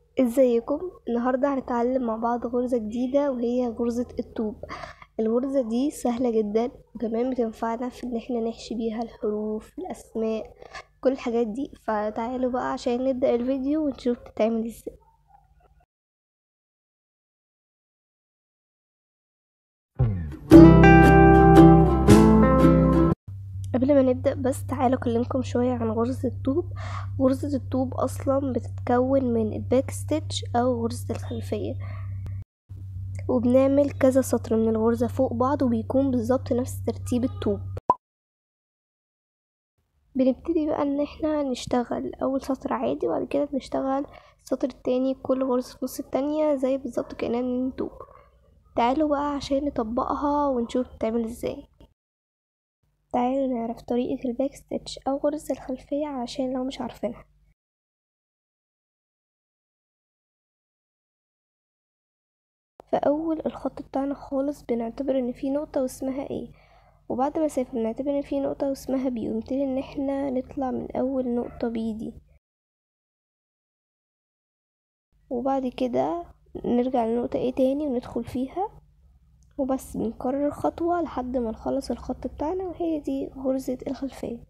ازيكم النهاردة هنتعلم مع بعض غرزة جديدة وهي غرزة الطوب الغرزة دي سهلة جدا وكمان بتنفعنا في ان احنا نحشي بيها الحروف الاسماء كل الحاجات دي فتعالوا بقى عشان نبدأ الفيديو ونشوف تتعمل ازاي قبل ما نبدأ بس تعالوا اكلمكم شوية عن غرزة الطوب غرزة الطوب اصلا بتتكون من الباك ستيتش او غرزة الخلفية وبنعمل كذا سطر من الغرزة فوق بعض وبيكون بالظبط نفس ترتيب الطوب بنبتدي بقى ان احنا نشتغل اول سطر عادي وبعد كده بنشتغل السطر التاني كل غرزة في نص التانية زي بالظبط كأننا من طوب تعالوا بقى عشان نطبقها ونشوف بتعمل ازاي تعالوا نعرف طريقة الباك ستيتش أو غرزة الخلفية عشان لو مش عارفينها فأول الخط بتاعنا خالص بنعتبر ان في نقطة واسمها ايه وبعد ما سافر بنعتبر ان في نقطة واسمها بي ونبتدي ان احنا نطلع من اول نقطة بي دي وبعد كده نرجع لنقطة ايه تاني وندخل فيها وبس بنكرر خطوة لحد ما نخلص الخط بتاعنا وهي دي غرزة الخلفية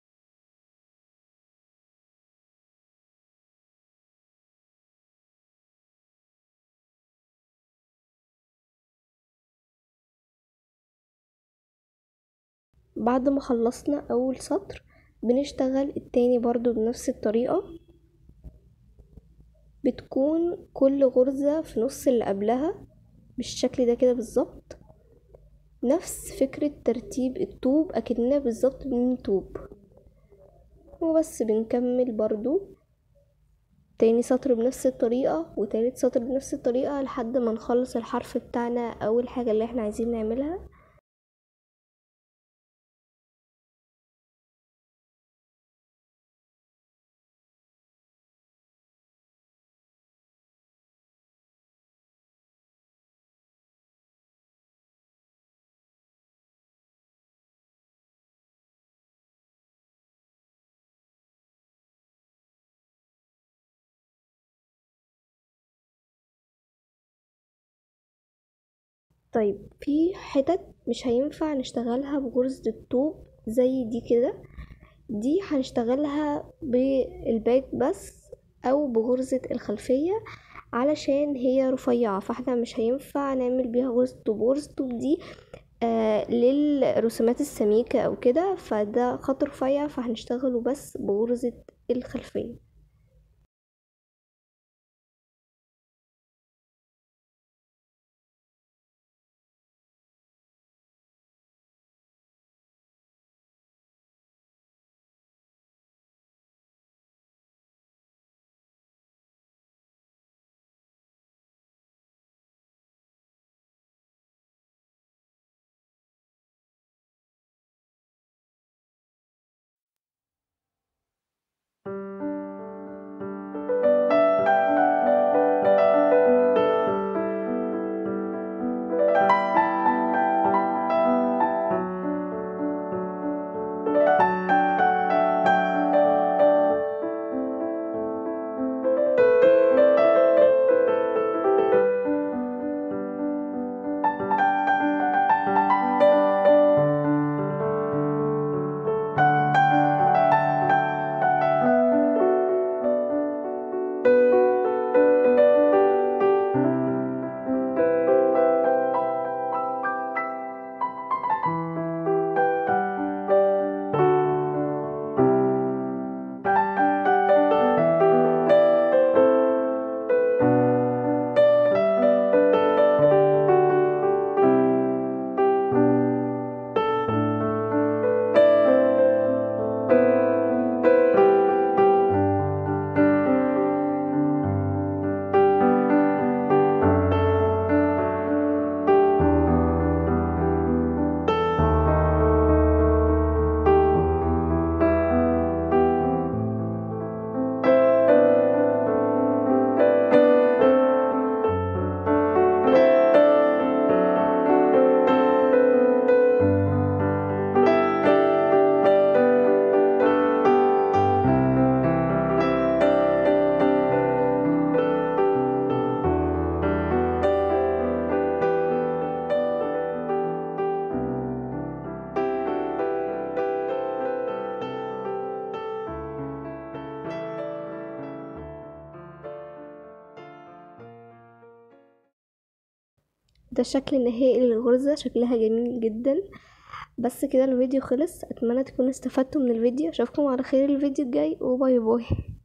بعد ما خلصنا اول سطر بنشتغل التاني برضو بنفس الطريقة بتكون كل غرزة في نص اللي قبلها بالشكل ده كده بالظبط نفس فكرة ترتيب الطوب اكننا بالظبط من طوب وبس بنكمل برضو تاني سطر بنفس الطريقة وتالت سطر بنفس الطريقة لحد ما نخلص الحرف بتاعنا او الحاجة اللي احنا عايزين نعملها طيب في حتت مش هينفع نشتغلها بغرزة الطوب زي دي كده دي هنشتغلها بالباك بس او بغرزة الخلفية علشان هي رفيعة فاحنا مش هينفع نعمل بيها غرزة الطوب غرزة الطوب دي آه للرسومات السميكة او كده فده خط رفيع فهنشتغله بس بغرزة الخلفية ده الشكل النهائي للغرزة شكلها جميل جدا بس كده الفيديو خلص اتمنى تكونوا استفدتوا من الفيديو اشوفكم على خير الفيديو الجاي وباي باي